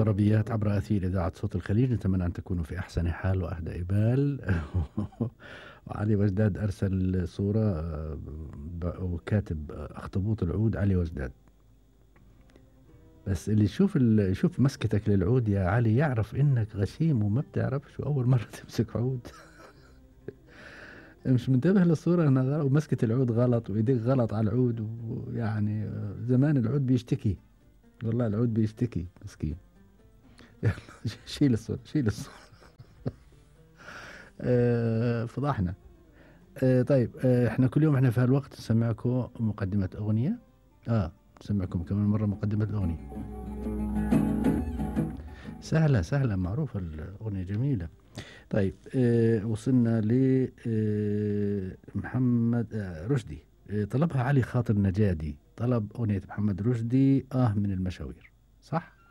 طربيات عبر أثير إذاعة صوت الخليج نتمنى أن تكونوا في أحسن حال وأهدى بال وعلي وجداد أرسل صورة آه، وكاتب أخطبوط العود علي وجداد بس اللي يشوف يشوف مسكتك للعود يا علي يعرف انك غشيم وما بتعرفش واول مره تمسك عود مش منتبه للصورة هنا ومسكة العود غلط وإيديك غلط على العود ويعني زمان العود بيشتكي والله العود بيشتكي مسكين شيل الصورة شيل الصورة آه، فضحنا آه، طيب آه، احنا كل يوم احنا في هالوقت نسمعكم مقدمة أغنية اه نسمعكم كمان مرة مقدمة الأغنية سهلة سهلة معروفة الأغنية جميلة طيب آه وصلنا لمحمد آه،, آه رشدي آه طلبها علي خاطر نجادي طلب أغنية محمد رشدي آه من المشاوير صح؟